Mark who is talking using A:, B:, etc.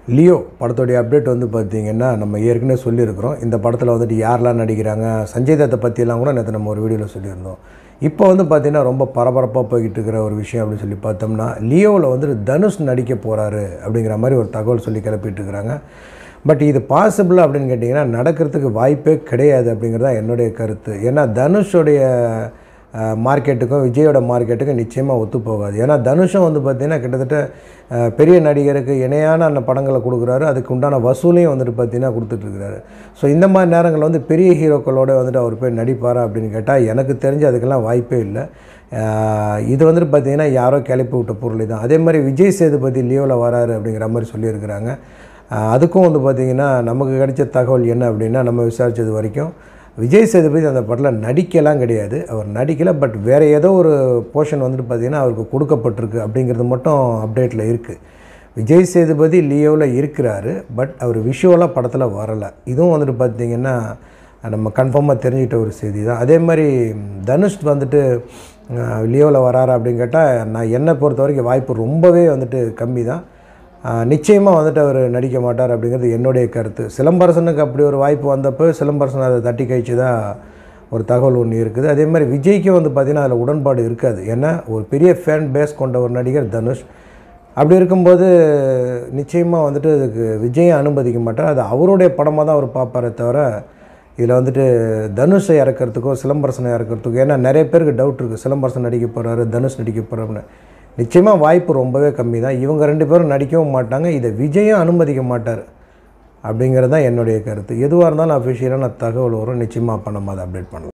A: Leo படத்துடைய update வந்து பார்த்திங்கன்னா நம்ம ஏற்கனவே சொல்லியிருக்கிறோம் இந்த படத்தில் வந்துட்டு யாரெல்லாம் நடிக்கிறாங்க சஞ்சய் தத்தை பற்றியெல்லாம் கூட நேற்று நம்ம ஒரு வீடியோவில் சொல்லியிருந்தோம் இப்போ வந்து பார்த்திங்கன்னா ரொம்ப பரபரப்பாக போய்கிட்டு இருக்கிற ஒரு விஷயம் அப்படின்னு சொல்லி பார்த்தோம்னா லியோவில் வந்துட்டு தனுஷ் நடிக்க போகிறாரு அப்படிங்கிற மாதிரி ஒரு தகவல் சொல்லி கிளப்பிட்டு இருக்கிறாங்க பட் இது பாசிபிள் அப்படின்னு கேட்டிங்கன்னா நடக்கிறதுக்கு வாய்ப்பே கிடையாது அப்படிங்கிறது தான் என்னுடைய கருத்து ஏன்னா தனுஷோடைய அஹ், மார்க்கெட்டுக்கும் விஜயோட மார்க்கெட்டுக்கும் நிச்சயமாக ஒத்து போகாது ஏன்னா தனுஷும் வந்து பார்த்திங்கன்னா கிட்டத்தட்ட அஹ், பெரிய நடிகருக்கு இணையான அந்த படங்களை கொடுக்குறாரு அதுக்கு உண்டான வசூலையும் வந்துட்டு பார்த்திங்கன்னா கொடுத்துட்ருக்கிறாரு ஸோ இந்த மாதிரி நேரங்களில் வந்து பெரிய ஹீரோக்களோட வந்துட்டு அவர் போய் நடிப்பாரா அப்படின்னு கேட்டால் எனக்கு தெரிஞ்சு அதுக்கெல்லாம் வாய்ப்பே இல்லை அஹ், இது வந்துட்டு பார்த்திங்கன்னா யாரோ கிளப்பி விட்ட பொருள் தான் அதே மாதிரி விஜய் சேதுபதி லியோவில் வராரு அப்படிங்கிற மாதிரி சொல்லியிருக்கிறாங்க அஹ், அதுக்கும் வந்து பார்த்திங்கன்னா நமக்கு கிடைச்ச தகவல் என்ன அப்படின்னா நம்ம விசாரித்தது வரைக்கும் விஜய் சேதுபதி அந்த படத்தில் நடிக்கலாம் கிடையாது அவர் நடிக்கலை பட் வேறு ஏதோ ஒரு போர்ஷன் வந்துட்டு பார்த்திங்கன்னா அவருக்கு கொடுக்கப்பட்டிருக்கு அப்படிங்கிறது மட்டும் அப்டேட்டில் இருக்குது விஜய் சேதுபதி லியோவில் இருக்கிறாரு பட் அவர் விஷுவலாக படத்தில் வரலை இதுவும் வந்துட்டு பார்த்திங்கன்னா நம்ம கன்ஃபார்மாக தெரிஞ்சுக்கிட்ட ஒரு செய்தி தான் அதே மாதிரி தனுஷ் வந்துட்டு லியோவில் வராரா அப்படின்னு கேட்டால் நான் என்னை பொறுத்த வரைக்கும் வாய்ப்பு ரொம்பவே வந்துட்டு கம்மி தான் நிச்சயமாக வந்துட்டு அவர் நடிக்க மாட்டார் அப்படிங்கிறது என்னுடைய கருத்து சிலம்பரசனுக்கு அப்படி ஒரு வாய்ப்பு வந்தப்போ சிலம்பரசன் அதை தட்டி கழிச்சு தான் ஒரு தகவல் ஒன்று இருக்குது அதே மாதிரி விஜய்க்கும் வந்து பார்த்திங்கன்னா அதில் உடன்பாடு இருக்காது ஏன்னா ஒரு பெரிய ஃபேன் பேஸ் கொண்ட ஒரு நடிகர் தனுஷ் அப்படி இருக்கும்போது நிச்சயமாக வந்துட்டு அதுக்கு விஜயை அனுமதிக்க மாட்டார் அது அவருடைய படமாக தான் அவர் பார்ப்பாரே தவிர இதில் வந்துட்டு தனுஷை இறக்கிறதுக்கோ சிலம்பரசனை இறக்கிறதுக்கோ ஏன்னா நிறைய பேருக்கு டவுட் இருக்குது சிலம்பரசன் நடிக்க போகிறாரு தனுஷ் நடிக்க போகிறாருன்னு நிச்சயமாக வாய்ப்பு ரொம்பவே கம்மி தான் இவங்க ரெண்டு பேரும் நடிக்கவும் மாட்டாங்க இதை விஜயும் அனுமதிக்க மாட்டார் அப்படிங்கிறது தான் என்னுடைய கருத்து எதுவாக இருந்தாலும் அஃபிஷியலான தகவல் வரும் நிச்சயமாக அப்போ நம்ம அதை அப்டேட் பண்ணலாம்